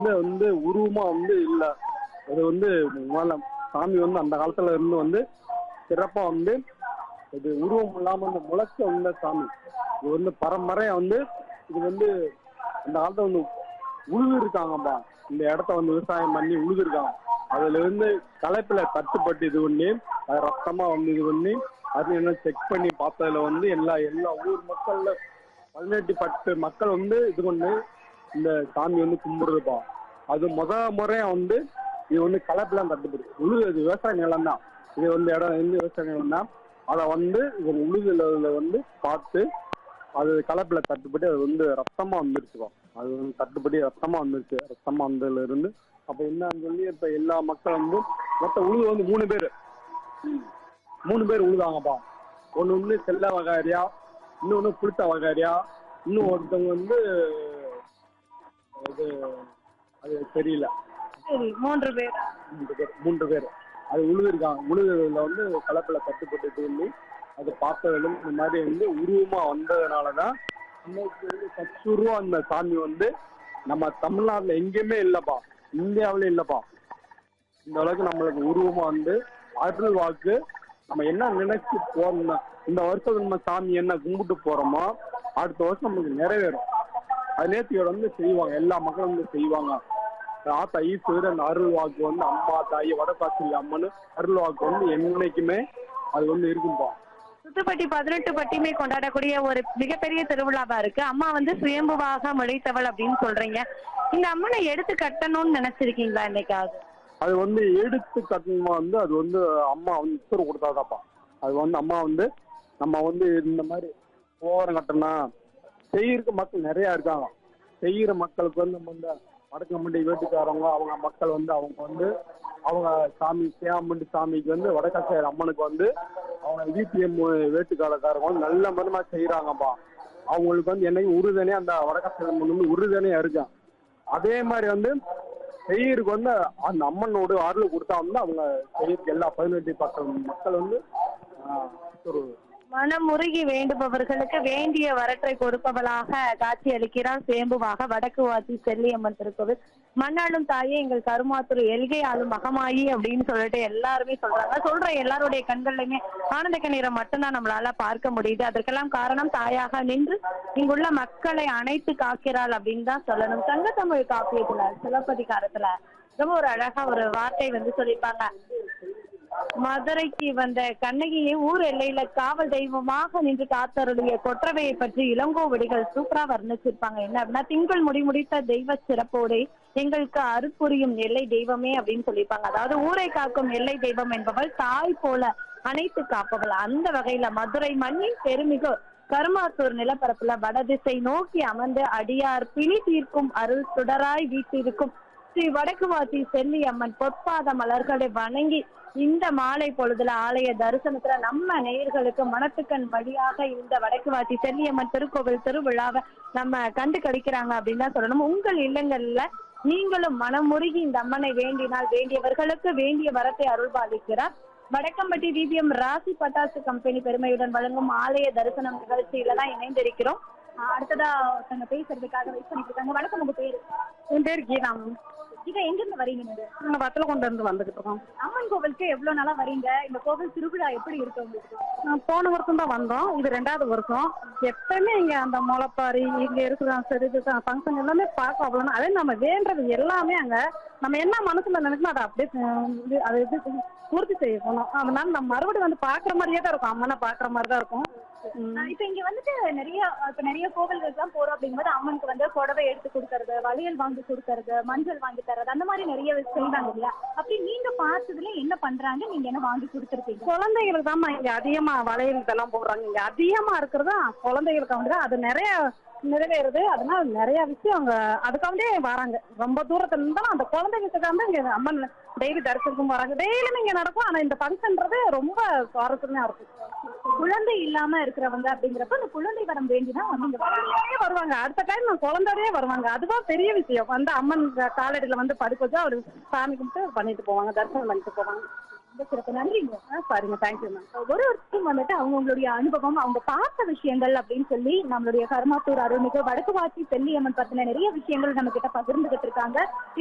வந்து வந்து உருவமா வந்து இல்ல அது வந்து முதல்ல சாமி வந்து அந்த காலத்துல இருந்து வந்து சிறப்பா வந்து இது உருவம் இல்லாம இந்த முளைச்ச வந்த சாமி இது வந்து பரம்பரையா வந்து இது வந்து அந்த காலத்துல வந்து உழுது இருக்காங்கப்பா இந்த இடத்த வந்து விவசாயம் பண்ணி உழுது இருக்காங்க அதுல இருந்து களைப்புல தட்டுப்பட்டு இது பண்ணி அது ரத்தமா வந்து இது பண்ணி அது என்ன செக் பண்ணி பார்த்ததுல வந்து எல்லா எல்லா ஊர் மக்கள்ல பதினெட்டு பத்து மக்கள் வந்து இது பண்ணி இந்த சாமி வந்து கும்பிடுறதுப்பா அது முத முறையா வந்து இது வந்து கலப்பெல்லாம் தட்டுப்படு உழுது இது விவசாய நிலம் தான் இது வந்து இடம் வந்து விவசாய நிலம் தான் அதை வந்து இது உழுதுல வந்து பார்த்து அது கலப்புல தட்டுப்பட்டு அது வந்து ரத்தமா வந்துருச்சுப்பா அது வந்து தட்டுப்படி ரத்தமா வந்துருச்சு ரத்தமா வந்ததுல இருந்து அப்ப என்னன்னு சொல்லி இப்ப எல்லா மக்கள் வந்து மொத்த உழுது வந்து மூணு பேர் மூணு பேர் உழுதாங்கப்பா ஒண்ணு வந்து செல்ல வகாரியா இன்னொன்னு புளித்த வகாரியா இன்னும் ஒருத்தவங்க வந்து இது அது தெரியல சரி மூன்று பேர் மூன்று பேர் மூன்று பேர் அது உழுதுருக்காங்க உழுதுல வந்து கலப்பில் கட்டுப்பட்டு சொல்லி அது பார்த்ததிலும் இந்த மாதிரி வந்து உருவமா வந்ததுனால தான் இன்னைக்கு வந்து சச்சுருவா அந்த சாமி வந்து நம்ம தமிழ்நாட்டுல எங்கேயுமே இல்லப்பா இந்தியாவில இல்லப்பா இந்த அளவுக்கு நம்மளுக்கு உருவமா வந்து அருள் வாக்கு நம்ம என்ன நினைச்சு போறோம்னா இந்த வருஷம் நம்ம சாமி என்ன கும்பிட்டு போறோமோ அடுத்த வருஷம் நமக்கு நிறைவேறும் அது நேர்த்தியோட வந்து செய்வாங்க எல்லா மக்களும் வந்து செய்வாங்க ஆத்தா ஈஸ்வரர் அந்த அருள் வாக்கு வந்து அம்மா தாய் வடகாசி அம்மன் அருள் வாக்கு வந்து என்னைக்குமே அது வந்து இருக்கும்பா சுத்துப்பட்டி பதினெட்டு பட்டியுமே கொண்டாடக்கூடிய ஒரு மிகப்பெரிய திருவிழாவா இருக்கு அம்மா வந்து சுயம்புவாக முளைத்தவள் அப்படின்னு சொல்றீங்க இந்த அம்மனை எடுத்து கட்டணும்னு நினைச்சிருக்கீங்களா என்னைக்காவது அது வந்து எடுத்து கட்டணுமா வந்து அது வந்து அம்மா வந்து உத்தரவு கொடுத்தாதாப்பா அது வந்து அம்மா வந்து நம்ம வந்து இந்த மாதிரி ஓரம் கட்டணும் செய்யறதுக்கு மக்கள் நிறைய இருக்காங்க செய்யற மக்களுக்கு வந்து நம்ம இந்த வடக்கம்பட்டி வீட்டுக்காரவங்க அவங்க மக்கள் வந்து அவங்க வந்து அவங்க சாமி சேமண்டி சாமிக்கு வந்து வடக்காசையர் அம்மனுக்கு வந்து அவங்க விபிஎம் வேட்டுக்காரக்காரங்க வந்து நல்ல மனமா செய்யறாங்கப்பா அவங்களுக்கு வந்து என்னைக்கு உறுதுணையா அந்த வடக்காசையர் அம்மன் வந்து உறுதுணையா இருக்கான் அதே மாதிரி வந்து செய்யறதுக்கு வந்து அந்த அம்மனோட அருள் கொடுத்தா வந்து அவங்க செய்யறதுக்கு எல்லா பதினெட்டு பக்கம் மக்கள் வந்து ஆஹ், ஒரு மனம் முருகி வேண்டுபவர்களுக்கு வேண்டிய வரற்றை கொடுப்பவளாக காட்சி அளிக்கிறார் சேம்புவாக வடக்கு வாசி செல்லியம்மன் திருக்கோவில் மண்ணாளும் தாயே எங்கள் கருமாத்துறை எல்கை ஆளும் மகமாயி அப்படின்னு சொல்லிட்டு எல்லாருமே சொல்றாங்க சொல்ற எல்லாருடைய கண்கள்லயுமே ஆனந்த கண்ணீரை மட்டும்தான் நம்மளால பார்க்க முடியுது அதற்கெல்லாம் காரணம் தாயாக நின்று இங்குள்ள மக்களை அணைத்து காக்கிறாள் அப்படின்னு தான் சொல்லணும் சங்க தமிழ் காப்பியத்துல சிலப்பதிகாரத்துல ரொம்ப ஒரு அழகா ஒரு வார்த்தை வந்து சொல்லியிருப்பாங்க மதுரைக்கு வந்த கண்ணகியை ஊர் எல்லையில காவல் தெய்வமாக நின்று காத்தருடைய கொற்றவையை பற்றி இளங்கோவடிகள் சூப்பரா வர்ணிச்சிருப்பாங்க என்ன அப்படின்னா திங்கள் முடி முடித்த தெய்வ சிறப்போடு எங்களுக்கு அருட்புரியும் எல்லை தெய்வமே அப்படின்னு சொல்லியிருப்பாங்க அதாவது ஊரை காக்கும் எல்லை தெய்வம் என்பவள் தாய் போல அனைத்து காப்பவள் அந்த வகையில மதுரை மண்ணின் பெருமிகு கருமாத்தூர் நிலப்பரப்புல வடதிசை நோக்கி அமர்ந்து அடியார் பிணி தீர்க்கும் அருள் சுடராய் வீட்டிருக்கும் ஸ்ரீ வடக்குவாசி செல்லி அம்மன் பொற்பாத மலர்களை வணங்கி இந்த மாலை பொழுதுல ஆலய தரிசனத்துல நம்ம நேயர்களுக்கு மனத்துக்கண் வழியாக இந்த வடக்குவாசி செல்லியம்மன் திருக்கோவில் திருவிழாவை நம்ம கண்டு கழிக்கிறாங்க அப்படின்னு தான் சொல்லணும் உங்கள் இல்லங்கள்ல நீங்களும் மனமுருகி இந்த அம்மனை வேண்டினால் வேண்டியவர்களுக்கு வேண்டிய வரத்தை அருள்பாலிக்கிறார் வடக்கம்பட்டி விபிஎம் ராசி பட்டாசு கம்பெனி பெருமையுடன் வழங்கும் ஆலய தரிசனம் நிகழ்ச்சியில தான் இணைந்திருக்கிறோம் ஆஹ் அடுத்ததா ஒருத்தங்க பேசுறதுக்காக வெயிட் பண்ணிட்டு இருக்காங்க வணக்கம் உங்க பேரு என் பேர் கீதா இத எங்க இருந்து வரீங்க நீங்க நாங்க வத்தல கொண்டு இருந்து வந்துகிட்டு இருக்கோம் அம்மன் கோவிலுக்கு எவ்வளவு நாளா வரீங்க இந்த கோவில் திருவிழா எப்படி இருக்கு உங்களுக்கு நான் போன வருஷம் தான் வந்தோம் இது ரெண்டாவது வருஷம் எப்பயுமே இங்க அந்த முளைப்பாரி இங்க இருக்கிற சரி ஃபங்க்ஷன் எல்லாமே பார்க்க அவ்வளோ அதே நம்ம வேண்டது எல்லாமே அங்க நம்ம என்ன மனசுல நினைக்கணும் அதை அப்படியே அஹ், இது அதை இது பூர்த்தி செய்யணும் அதனால நம்ம மறுபடியும் வந்து பாக்குற மாதிரியே தான் இருக்கும் அம்மனை பாக்குற மாதிரி தான் இருக்கும் உம். ஆஹ் இப்ப இங்க வந்துட்டு நிறைய இப்ப நிறைய கோவில்களுக்கு தான் போறோம் அப்படிங்கும்போது அம்மனுக்கு வந்து புடவை எடுத்து கொடுக்கறது வளையல் வாங்கி கொடுக்கறது மஞ்சள் வாங்கி தர்றது அந்த மாதிரி நிறைய செய்வாங்க இல்லையா அப்படி நீங்க பார்த்ததுல என்ன பண்றாங்க நீங்க என்ன வாங்கி கொடுத்துருப்பீங்க குழந்தைகளுக்கு தான் இங்க அதிகமா வளையல் இதெல்லாம் போடுறாங்க இங்க அதிகமா இருக்கிறது குழந்தைகளுக்கு வந்து அது நிறைய நிறைவேறுது அதனால நிறைய விஷயம் அவங்க அதுக்காண்டே வராங்க ரொம்ப தூரத்துல இருந்தாலும் அந்த குழந்தைகளுக்காக இங்க அம்மன் டெய்லி தரிசனத்துக்கும் வராங்க டெய்லியும் இங்க நடக்கும் ஆனா இந்த ஃபங்க்ஷன்றது ரொம்ப சுவாரஸ்யமா இருக்கும் குழந்தை இல்லாம இருக்கிறவங்க அப்படிங்கிறப்ப அந்த குழந்தை வரம் வேண்டிதான் வந்து இங்க வராங்க குழந்தையே வருவாங்க அடுத்த டைம் நான் குழந்தையே வருவாங்க அதுதான் பெரிய விஷயம் வந்து அம்மன் காலடியில வந்து படுக்க வச்சு அவர் சாமி கும்பிட்டு பண்ணிட்டு போவாங்க தரிசனம் பண்ணிட்டு போவாங்க ரொம்ப சிறப்பு நன்றிங்க சரிங்க தேங்க்யூ மேம் ஒரு ஒருத்தரும் வந்துட்டு அவங்களுடைய அனுபவம் அவங்க பார்த்த விஷயங்கள் அப்படின்னு சொல்லி நம்மளுடைய கருமாத்தூர் அருள்மிகு வடக்கு வாசி செல்லியம்மன் பத்தின நிறைய விஷயங்கள் நம்ம கிட்ட பகிர்ந்துகிட்டு இருக்காங்க